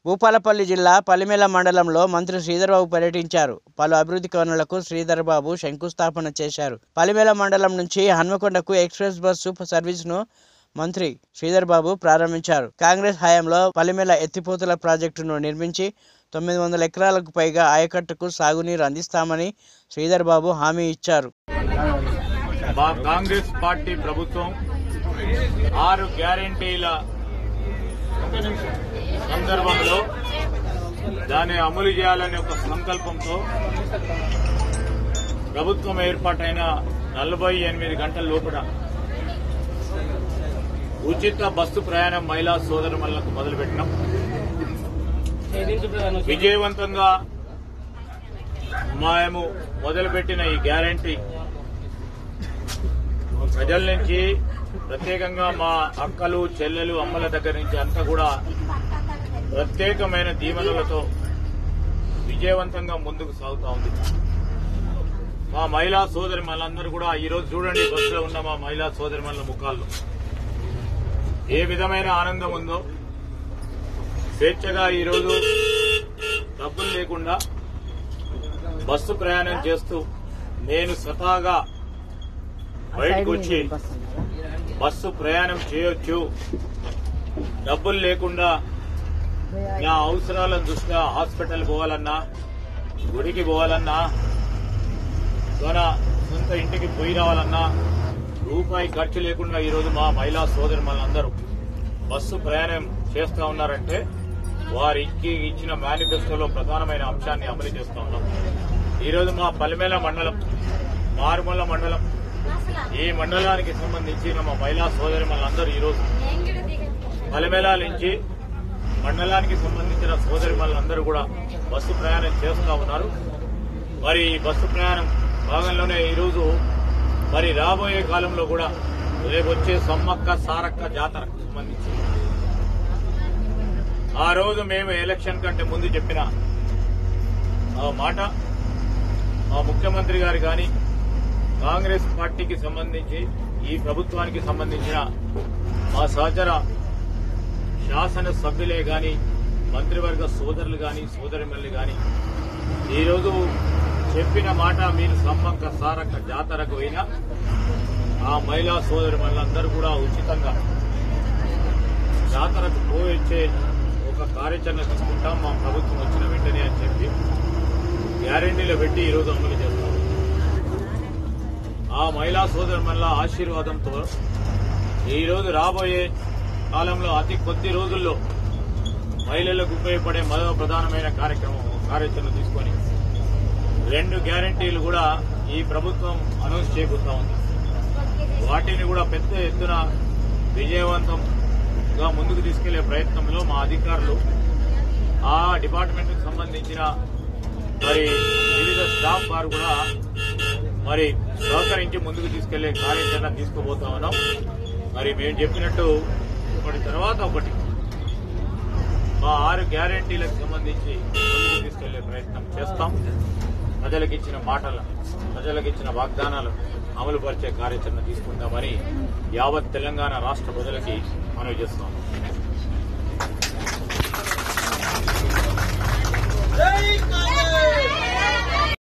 భూపాలపల్లి జిల్లా పలిమెల మండలంలో మంత్రి శ్రీధర్బాబు పర్యటించారు పలు అభివృద్ధి పనులకు శ్రీధర్బాబు శంకుస్థాపన చేశారు పలిమెల మండలం నుంచి హన్మకొండకు ఎక్స్ప్రెస్ బస్సు సర్వీసును మంత్రి శ్రీధర్బాబు ప్రారంభించారు కాంగ్రెస్ హయాంలో పలిమెల ఎత్తిపోతల ప్రాజెక్టును నిర్మించి తొమ్మిది వందల ఎకరాలకు పైగా ఆయకట్టుకు సాగునీరు అందిస్తామని శ్రీధర్బాబు హామీ ఇచ్చారు మా కాంగ్రెస్ పార్టీ ప్రభుత్వం ఆరు గ్యారంటీల సందర్భంలో దాన్ని అమలు చేయాలనే ఒక సంకల్పంతో ప్రభుత్వం ఏర్పాటైన నలభై ఎనిమిది గంటల లోపల ఉచిత బస్సు ప్రయాణం మహిళా సోదరులకు మొదలుపెట్టినాం విజయవంతంగా మేము మొదలుపెట్టిన ఈ గ్యారంటీ ప్రజల నుంచి ప్రత్యేకంగా మా అక్కలు చెల్లెలు అమ్మల దగ్గర నుంచి అంతా కూడా ప్రత్యేకమైన దీవెనలతో విజయవంతంగా ముందుకు సాగుతా ఉంది మా మహిళా సోదరి మనందరూ కూడా ఈ రోజు చూడండి బస్సులో ఉన్న మా మహిళా సోదరి మనుల ముఖాల్లో ఏ విధమైన ఆనందం ఉందో స్వేచ్ఛగా ఈరోజు డబ్బులు లేకుండా బస్సు ప్రయాణం చేస్తూ నేను స్వతహాగా బయటకు వచ్చి బస్సు ప్రయాణం చేయొచ్చు డబ్బులు లేకుండా నా అవసరాల దృష్ట్యా హాస్పిటల్ పోవాలన్నా గుడికి పోవాలన్నా తన సొంత ఇంటికి పోయి రావాలన్నా రూపాయి ఖర్చు లేకుండా ఈరోజు మా మహిళా సోదరు మనందరూ బస్సు ప్రయాణం చేస్తా ఉన్నారంటే వారికి ఇచ్చిన మేనిఫెస్టోలో ప్రధానమైన అంశాన్ని అమలు చేస్తా ఉన్నాం ఈరోజు మా పలిమేల మండలం మారుమల్ల మండలం ఈ మండలానికి సంబంధించిన మా మహిళా సోదరి మనందరూ ఈరోజు పలిమేల నుంచి మండలానికి సంబంధించిన సోదరి మనందరూ కూడా బస్సు ప్రయాణం చేస్తా ఉన్నారు మరి ఈ బస్సు ప్రయాణం భాగంలోనే ఈరోజు మరి రాబోయే కాలంలో కూడా రేపు వచ్చే సమ్మక్క సారక్క జాతరకు సంబంధించి ఆ రోజు మేము ఎలక్షన్ కంటే ముందు చెప్పిన ఆ మాట మా ముఖ్యమంత్రి గారు కానీ కాంగ్రెస్ పార్టీకి సంబంధించి ఈ ప్రభుత్వానికి సంబంధించిన మా సహచర శాసన సభ్యులే గాని మంత్రివర్గ సోదరులు గాని సోదరిమల్లి గాని ఈరోజు చెప్పిన మాట మీరు సమ్మక్క సారక్క జాతరకు పోయినా ఆ మహిళా సోదరి మళ్ళందరూ కూడా ఉచితంగా జాతరకు పోయొచ్చే ఒక కార్యాచరణ తీసుకుంటాం మా ప్రభుత్వం వచ్చిన వెంటనే అని చెప్పి గ్యారంటీలో పెట్టి ఈరోజు అమలు చేస్తాం ఆ మహిళా సోదరు మళ్ళా ఆశీర్వాదంతో ఈరోజు రాబోయే కాలంలో అతి కొద్ది రోజుల్లో మహిళలకు ఉపయోగపడే మరో ప్రధానమైన కార్యక్రమం కార్యాచరణ తీసుకొని రెండు గ్యారంటీలు కూడా ఈ ప్రభుత్వం అనౌన్స్ చేయబోతా ఉంది వాటిని కూడా పెద్ద ఎత్తున విజయవంతంగా ముందుకు తీసుకెళ్లే ప్రయత్నంలో మా అధికారులు ఆ డిపార్ట్మెంట్ కు సంబంధించిన మరి వివిధ స్టాఫ్ వారు కూడా మరి సహకరించి ముందుకు తీసుకెళ్లే కార్యాచరణ తీసుకుపోతా ఉన్నాం మరి మేము చెప్పినట్టు ఒకటి తర్వాత ఒకటి మా ఆరు గ్యారంటీలకు సంబంధించి ముందుకు తీసుకెళ్లే ప్రయత్నం చేస్తాం ప్రజలకు ఇచ్చిన మాటలు ప్రజలకు ఇచ్చిన వాగ్దానాలు అమలు పరిచే కార్యాచరణ తీసుకుందామని యావత్ తెలంగాణ రాష్ట్ర ప్రజలకి మనవి చేస్తాం జై